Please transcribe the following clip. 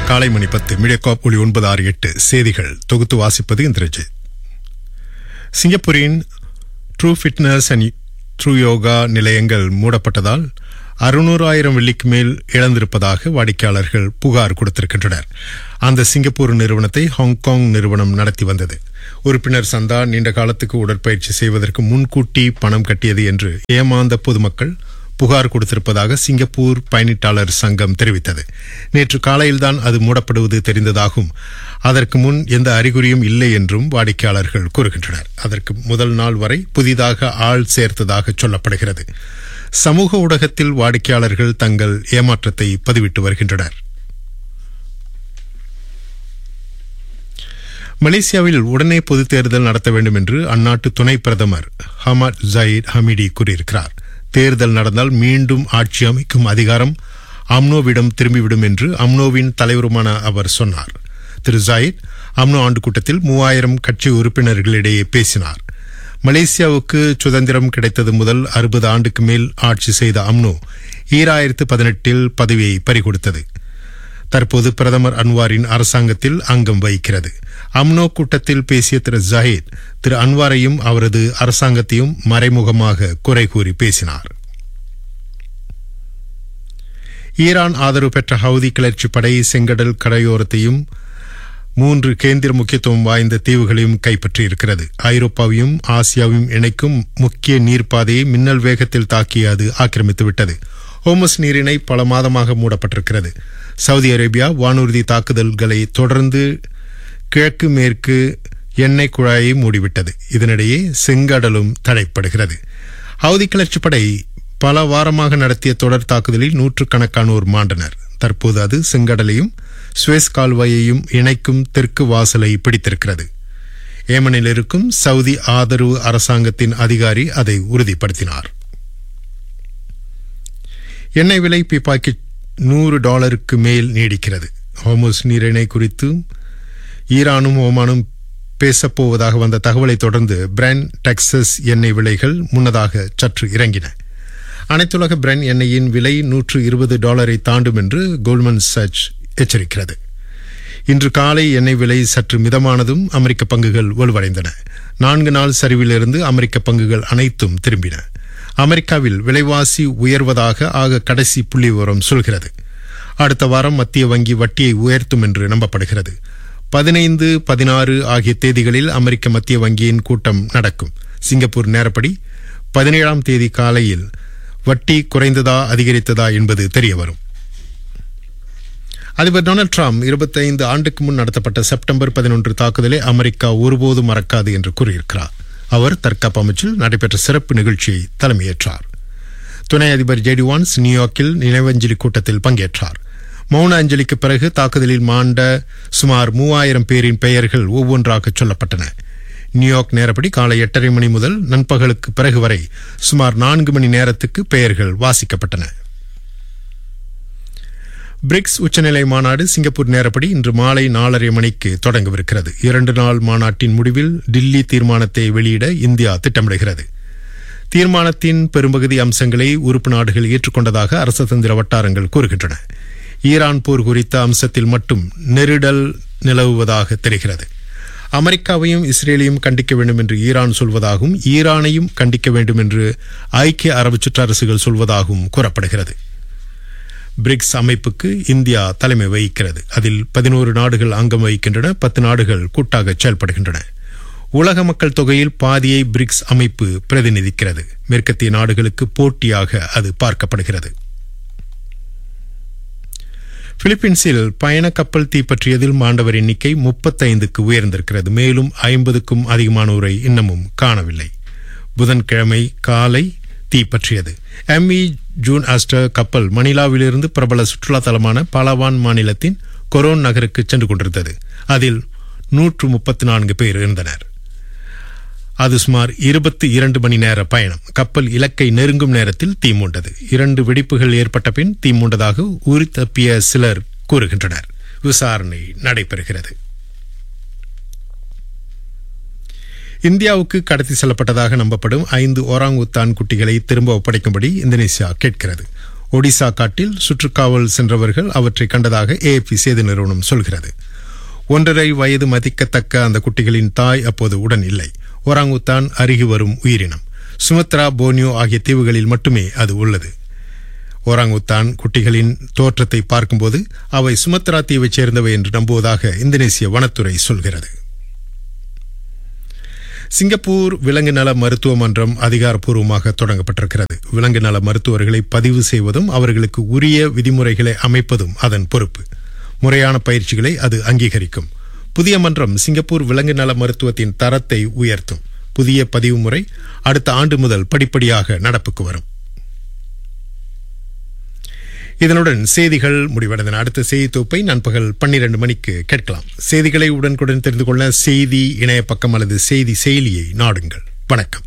காலை மணி பத்து மீடியாகாப் ஒளி ஒன்பது ஆறு எட்டு செய்திகள் தொகுத்து வாசிப்பது இந்திரஜித் சிங்கப்பூரின் true fitness and true yoga நிலையங்கள் மூடப்பட்டதால் அறுநூறாயிரம் வெள்ளிக்கு மேல் இழந்திருப்பதாக வாடிக்கையாளர்கள் புகார் கொடுத்திருக்கின்றனர் அந்த சிங்கப்பூர் நிறுவனத்தை ஹாங்காங் நிறுவனம் நடத்தி வந்தது உறுப்பினர் சந்தா நீண்ட காலத்துக்கு உடற்பயிற்சி செய்வதற்கு முன்கூட்டி பணம் கட்டியது என்று ஏமாந்த பொதுமக்கள் புகார் கொடுத்திருப்பதாக சிங்கப்பூர் பயணிட்டாளர் சங்கம் தெரிவித்தது நேற்று காலையில்தான் அது மூடப்படுவது தெரிந்ததாகும் அதற்கு முன் எந்த அறிகுறியும் இல்லை என்றும் வாடிக்கையாளர்கள் கூறுகின்றனர் அதற்கு முதல் நாள் வரை புதிதாக ஆள் சேர்த்ததாக சொல்லப்படுகிறது சமூக ஊடகத்தில் வாடிக்கையாளர்கள் தங்கள் ஏமாற்றத்தை பதிவிட்டு வருகின்றனர் மலேசியாவில் உடனே பொதுத் தேர்தல் நடத்த வேண்டும் என்று அந்நாட்டு துணை பிரதமர் ஹமத் ஜயீத் ஹமிடி கூறியிருக்கிறார் தேர்தல் நடந்தால் மீண்டும் ஆட்சி அமைக்கும் அதிகாரம் அம்னோவிடம் திரும்பிவிடும் என்று அம்னோவின் தலைவருமான அவர் சொன்னார் திரு ஜாயித் அம்னோ ஆண்டு கூட்டத்தில் மூவாயிரம் கட்சி உறுப்பினர்களிடையே பேசினார் மலேசியாவுக்கு சுதந்திரம் கிடைத்தது முதல் அறுபது ஆண்டுக்கு மேல் ஆட்சி செய்த அம்னோ ஈராயிரத்து பதினெட்டில் பதவியை பறிகொடுத்தது தற்போது பிரதமர் அன்வாரின் அரசாங்கத்தில் அங்கம் வகிக்கிறது அம்னோ கூட்டத்தில் பேசிய திரு ஜஹீத் திரு அன்வாரையும் அவரது அரசாங்கத்தையும் மறைமுகமாக குறை கூறி பேசினார் ஈரான் ஆதரவு பெற்ற ஹவுதி கிளர்ச்சி படை செங்கடல் கரையோரத்தையும் மூன்று கேந்திர முக்கியத்துவம் வாய்ந்த தீவுகளையும் கைப்பற்றியிருக்கிறது ஐரோப்பாவையும் ஆசியாவையும் இணைக்கும் முக்கிய நீர்ப்பாதையை மின்னல் வேகத்தில் தாக்கி அது ஆக்கிரமித்துவிட்டது ஹோமஸ் நீரிணை பல மாதமாக மூடப்பட்டிருக்கிறது சவுதி அரேபியா வானூர்தி தாக்குதல்களை தொடர்ந்து கிழக்கு மேற்கு எண்ணெய் குழாயை மூடிவிட்டது இதனிடையே செங்கடலும் தடைப்படுகிறது ஹவுதி கிளர்ச்சி படை பல வாரமாக நடத்திய தொடர் தாக்குதலில் நூற்றுக்கணக்கானோர் மாண்டனர் தற்போது அது செங்கடலையும் சுவேஸ் கால்வாயையும் இணைக்கும் தெற்கு வாசலை பிடித்திருக்கிறது ஏமனில் இருக்கும் சவுதி ஆதரவு அரசாங்கத்தின் அதிகாரி அதை உறுதிப்படுத்தினார் எண்ணெய் விலை பிப்பாக்கி நூறு டாலருக்கு மேல் நீடிக்கிறது ஹோமோஸ் நீரிணை குறித்து ஈரானும் ஓமானும் பேசப்போவதாக வந்த தகவலை தொடர்ந்து பிராண்ட் டெக்சஸ் எண்ணெய் விலைகள் முன்னதாக சற்று இறங்கின அனைத்துலக பிராண்ட் எண்ணெயின் விலை நூற்று இருபது டாலரை தாண்டும் என்று கோல்மன் சச் எச்சரிக்கிறது இன்று காலை எண்ணெய் விலை சற்று மிதமானதும் அமெரிக்க பங்குகள் வலுவடைந்தன நான்கு நாள் சரிவிலிருந்து அமெரிக்க பங்குகள் அனைத்தும் திரும்பின அமெரிக்காவில் விலைவாசி உயர்வதாக ஆக கடைசி புள்ளி விவரம் சொல்கிறது அடுத்த வாரம் மத்திய வங்கி வட்டியை உயர்த்தும் என்று நம்பப்படுகிறது பதினைந்து பதினாறு ஆகிய தேதிகளில் அமெரிக்க மத்திய வங்கியின் கூட்டம் நடக்கும் சிங்கப்பூர் நேரப்படி பதினேழாம் தேதி காலையில் வட்டி குறைந்ததா அதிகரித்ததா என்பது தெரியவரும் அதிபர் டொனால்டு டிரம்ப் இருபத்தைந்து ஆண்டுக்கு முன் நடத்தப்பட்ட செப்டம்பர் பதினொன்று தாக்குதலை அமெரிக்கா ஒருபோதும் மறக்காது என்று கூறியிருக்கிறார் அவர் தற்காப்பு அமைச்சில் நடைபெற்ற சிறப்பு நிகழ்ச்சியை தலைமையேற்றார் துணை அதிபர் ஜெடி வான்ஸ் நியூயார்க்கில் நினைவஞ்சலி கூட்டத்தில் பங்கேற்றார் மௌன அஞ்சலிக்கு பிறகு தாக்குதலில் மாண்ட சுமார் மூவாயிரம் பேரின் பெயர்கள் ஒவ்வொன்றாக சொல்லப்பட்டன நியூயார்க் நேரப்படி காலை எட்டரை மணி முதல் நண்பகலுக்கு பிறகு வரை சுமார் நான்கு மணி நேரத்துக்கு பெயர்கள் வாசிக்கப்பட்டன பிரிக்ஸ் உச்சநிலை மாநாடு சிங்கப்பூர் நேரப்படி இன்று மாலை நாலரை மணிக்கு தொடங்கவிருக்கிறது இரண்டு நாள் மாநாட்டின் முடிவில் டில்லி தீர்மானத்தை வெளியிட இந்தியா திட்டமிடுகிறது தீர்மானத்தின் பெரும்பகுதி அம்சங்களை உறுப்பு நாடுகள் ஏற்றுக்கொண்டதாக அரசு தந்திர வட்டாரங்கள் கூறுகின்றன ஈரான் போர் குறித்த அம்சத்தில் மட்டும் நெருடல் நிலவுவதாக தெரிகிறது அமெரிக்காவையும் இஸ்ரேலையும் கண்டிக்க வேண்டும் என்று ஈரான் சொல்வதாகவும் ஈரானையும் கண்டிக்க வேண்டும் என்று ஐக்கிய அரபு சிற்றரசுகள் சொல்வதாகவும் கூறப்படுகிறது பிரிக்ஸ் அமைப்புக்கு இந்தியா தலைமை வகிக்கிறது அதில் பதினோரு நாடுகள் அங்கம் வகிக்கின்றன பத்து நாடுகள் கூட்டாக செயல்படுகின்றன உலக மக்கள் தொகையில் பாதியை பிரிக்ஸ் அமைப்பு பிரதிநிதிக்கிறது மேற்கத்திய நாடுகளுக்கு போட்டியாக அது பார்க்கப்படுகிறது பிலிப்பீன்ஸில் பயண கப்பல் தீப்பற்றியதில் மாண்டவர் எண்ணிக்கை முப்பத்தைந்துக்கு உயர்ந்திருக்கிறது மேலும் ஐம்பதுக்கும் அதிகமானோரை இன்னமும் காணவில்லை புதன்கிழமை காலை தீப்பற்றியது எம்இ ஜூன் ஆஸ்டர் கப்பல் மணிலாவிலிருந்து பிரபல சுற்றுலா தலமான பலவான் மாநிலத்தின் கொரோன் நகருக்கு சென்று கொண்டிருந்தது அதில் நூற்று முப்பத்தி நான்கு பேர் இருந்தனர் அது சுமார் இருபத்தி இரண்டு மணி நேர பயணம் கப்பல் இலக்கை நெருங்கும் நேரத்தில் தீ மூண்டது இரண்டு வெடிப்புகள் ஏற்பட்ட பின் தீ மூண்டதாக உரி தப்பிய சிலர் கூறுகின்றனர் விசாரணை நடைபெறுகிறது இந்தியாவுக்கு கடத்தி செல்லப்பட்டதாக நம்பப்படும் ஐந்து ஒராங் உத்தான் குட்டிகளை திரும்ப ஒப்படைக்கும்படி இந்தோனேசியா கேட்கிறது ஒடிசா காட்டில் சுற்றுக்காவல் சென்றவர்கள் அவற்றை கண்டதாக ஏஎப்பி செய்தி நிறுவனம் சொல்கிறது ஒன்றரை வயது மதிக்கத்தக்க அந்த குட்டிகளின் தாய் அப்போது உடன் இல்லை ஒராங்குத்தான் அருகி வரும் உயிரினம் சுமத்ரா போனியோ ஆகிய தீவுகளில் மட்டுமே அது உள்ளது ஓராங்குத்தான் குட்டிகளின் தோற்றத்தை பார்க்கும்போது அவை சுமத்ரா தீவைச் சேர்ந்தவை என்று நம்புவதாக இந்தோனேசிய வனத்துறை சொல்கிறது சிங்கப்பூர் விலங்கு நல மருத்துவ மன்றம் அதிகாரப்பூர்வமாக தொடங்கப்பட்டிருக்கிறது விலங்கு நல மருத்துவர்களை பதிவு செய்வதும் அவர்களுக்கு உரிய விதிமுறைகளை அமைப்பதும் அதன் பொறுப்பு முறையான பயிற்சிகளை அது அங்கீகரிக்கும் புதிய மன்றம் சிங்கப்பூர் விலங்கு நல மருத்துவத்தின் தரத்தை உயர்த்தும் புதிய பதிவு முறை அடுத்த ஆண்டு முதல் படிப்படியாக நடப்புக்கு வரும் இதனுடன் செய்திகள் முடிவடைந்தன அடுத்த செய்தி தொகுப்பை நண்பகல் பன்னிரண்டு மணிக்கு கேட்கலாம் செய்திகளை உடனுக்குடன் தெரிந்து கொள்ள செய்தி இணைய பக்கம் அல்லது செய்தி செயலியை நாடுங்கள் வணக்கம்